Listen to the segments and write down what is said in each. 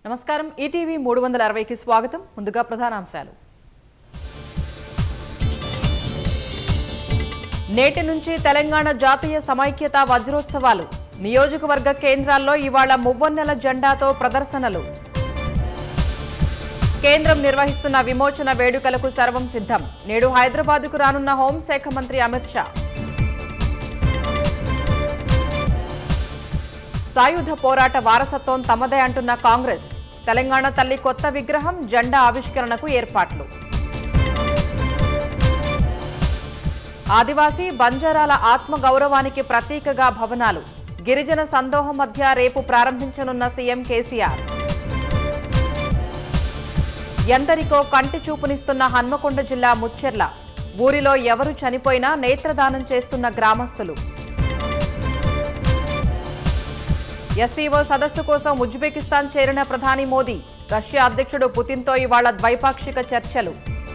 నమస్కారం ఈటీవీ మూడు వందల అరవైకి స్వాగతం ముందుగా ప్రధానాంశాలు నేటి నుంచి తెలంగాణ జాతీయ సమైక్యత వజ్రోత్సవాలు నియోజకవర్గ కేంద్రాల్లో ఇవాళ మువ్వన్నెల జెండాతో ప్రదర్శనలు కేంద్రం నిర్వహిస్తున్న విమోచన వేడుకలకు సర్వం సిద్ధం నేడు హైదరాబాద్కు రానున్న హోంశాఖ మంత్రి అమిత్ షా సాయుధ పోరాట వారసత్వం తమదే అంటున్న కాంగ్రెస్ తెలంగాణ తల్లి కొత్త విగ్రహం జెండా ఆవిష్కరణకు ఏర్పాట్లు ఆదివాసీ బంజారాల ఆత్మ గౌరవానికి ప్రతీకగా భవనాలు గిరిజన సందోహం మధ్య రేపు ప్రారంభించనున్న సీఎం కేసీఆర్ ఎందరికో కంటి చూపునిస్తున్న హన్మకొండ జిల్లా ముచ్చెర్ల ఊరిలో ఎవరు చనిపోయినా నేత్రదానం చేస్తున్న గ్రామస్తులు ఎస్సీఓ సదస్సు కోసం ఉజ్బెకిస్తాన్ చేరిన ప్రధాని మోదీ రష్యా అధ్యక్షుడు పుతిన్తో ఇవాళ ద్వైపాక్షిక చర్చలు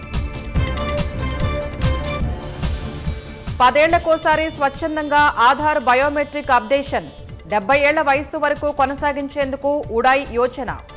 పదేళ్లకోసారి స్వచ్ఛందంగా ఆధార్ బయోమెట్రిక్ అప్డేషన్ డెబ్బై ఏళ్ల వయస్సు వరకు కొనసాగించేందుకు ఉడాయ్ యోచన